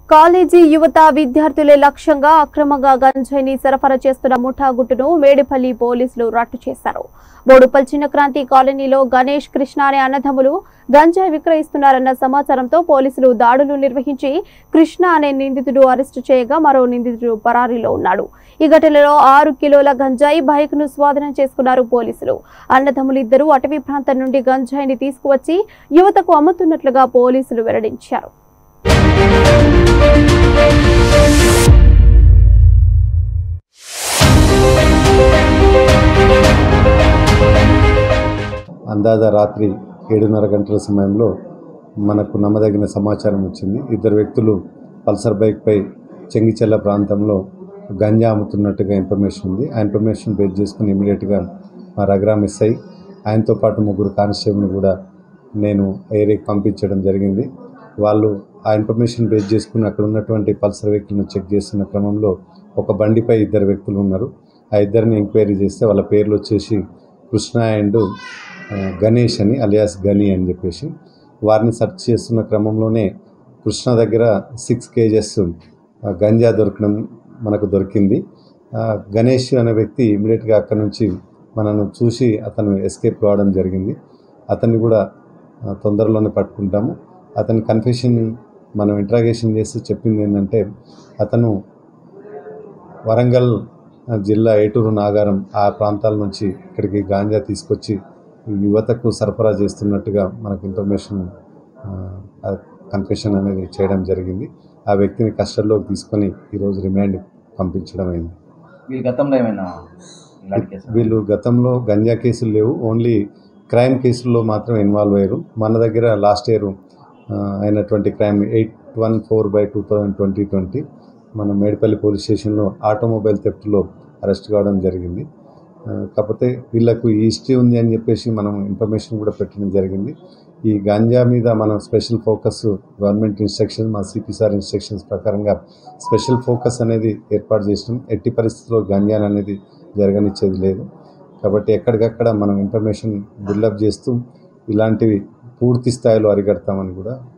college యువత విద్యార్థులే లక్ష్యంగా అక్రమంగా గంజాయిని సరఫరా చేస్తున్న ముఠా గుట్టును మేడిపల్లి పోలీసులు రట్టు చేశారు బోడుపల్ చిన్నక్రాంతి కాలనీలో గణేష్ కృష్ణ అనే అన్నదమ్ములు గంజాయి విక్రయిస్తున్నారన్న సమాచారంతో పోలీసులు దాడులు నిర్వహించి కృష్ణ అనే నిందితుడు అరెస్టు చేయగా మరో నిందితుడు పరారీలో ఉన్నాడు ఈ ఘటనలో ఆరు కిలోల గంజాయి బైక్ ను స్వాధీనం చేసుకున్నారు పోలీసులు అన్నదమ్ములు ఇద్దరు అటవీ ప్రాంతం నుండి గంజాయిని తీసుకువచ్చి యువతకు అమ్ముతున్నట్లుగా పోలీసులు వెల్లడించారు అందాజ రాత్రి ఏడున్నర గంటల సమయంలో మనకు నమ్మదగిన సమాచారం వచ్చింది ఇద్దరు వ్యక్తులు పల్సర్ బైక్పై చెంగిచెల్ల ప్రాంతంలో గంజా అమ్ముతున్నట్టుగా ఇన్ఫర్మేషన్ ఉంది ఆ ఇన్ఫర్మేషన్ బేస్ చేసుకుని ఇమీడియట్గా మా రగ్రామ్ ఎస్ఐ ఆయనతో పాటు ముగ్గురు కానిస్టేబుల్ కూడా నేను ఏరియాకి పంపించడం జరిగింది వాళ్ళు ఆ ఇన్ఫర్మేషన్ బేస్ చేసుకుని అక్కడ ఉన్నటువంటి పల్సర్ వెహికల్ను చెక్ చేస్తున్న క్రమంలో ఒక బండిపై ఇద్దరు వ్యక్తులు ఉన్నారు ఆ ఇద్దరిని ఎంక్వైరీ చేస్తే వాళ్ళ పేర్లు వచ్చేసి కృష్ణ అండ్ ఆ, గణేష్ అని అలియాస్ గని అని చెప్పేసి వారిని సెర్చ్ చేస్తున్న క్రమంలోనే కృష్ణ దగ్గర సిక్స్ కేజెస్ గంజా దొరకడం మనకు దొరికింది ఆ, గణేష్ అనే వ్యక్తి ఇమీడియట్గా అక్కడ నుంచి మనను చూసి అతను ఎస్కేప్ కావడం జరిగింది అతన్ని కూడా ఆ, తొందరలోనే పట్టుకుంటాము అతని కన్ఫెషన్ మనం ఇంట్రాగేషన్ చేసి చెప్పింది ఏంటంటే అతను వరంగల్ జిల్లా ఏటూరు నాగారం ఆ ప్రాంతాల నుంచి ఇక్కడికి గాంజా తీసుకొచ్చి యువతకు సరఫరా చేస్తున్నట్టుగా మనకు ఇన్ఫర్మేషన్ కన్ఫెషన్ అనేది చేయడం జరిగింది ఆ వ్యక్తిని కస్టడీలోకి తీసుకొని ఈరోజు రిమాండ్ పంపించడం అయింది వీళ్ళు గతంలో ఏమైనా ఇలాంటి కేసు వీళ్ళు గతంలో గంజా కేసులు లేవు ఓన్లీ క్రైమ్ కేసుల్లో మాత్రం ఇన్వాల్వ్ అయ్యారు మన దగ్గర లాస్ట్ ఇయర్ అయినటువంటి crime eight one four by two thousand twenty twenty మన మేడిపల్లి పోలీస్ స్టేషన్లో ఆటోమొబైల్ థెఫ్ట్లో అరెస్ట్ కావడం జరిగింది ఆ, కాకపోతే వీళ్ళకు ఈ హిస్టరీ ఉంది అని చెప్పేసి మనం ఇన్ఫర్మేషన్ కూడా పెట్టడం జరిగింది ఈ గాంజా మీద మనం స్పెషల్ ఫోకస్ గవర్నమెంట్ ఇన్స్ట్రక్షన్ మా సిపి సార్ ఇన్స్ట్రక్షన్స్ ప్రకారంగా స్పెషల్ ఫోకస్ అనేది ఏర్పాటు చేసినాం ఎట్టి పరిస్థితుల్లో గాంజా అనేది జరగనిచ్చేది లేదు కాబట్టి ఎక్కడికక్కడ మనం ఇన్ఫర్మేషన్ బిల్డప్ చేస్తూ ఇలాంటివి పూర్తి స్థాయిలో అరికడతామని కూడా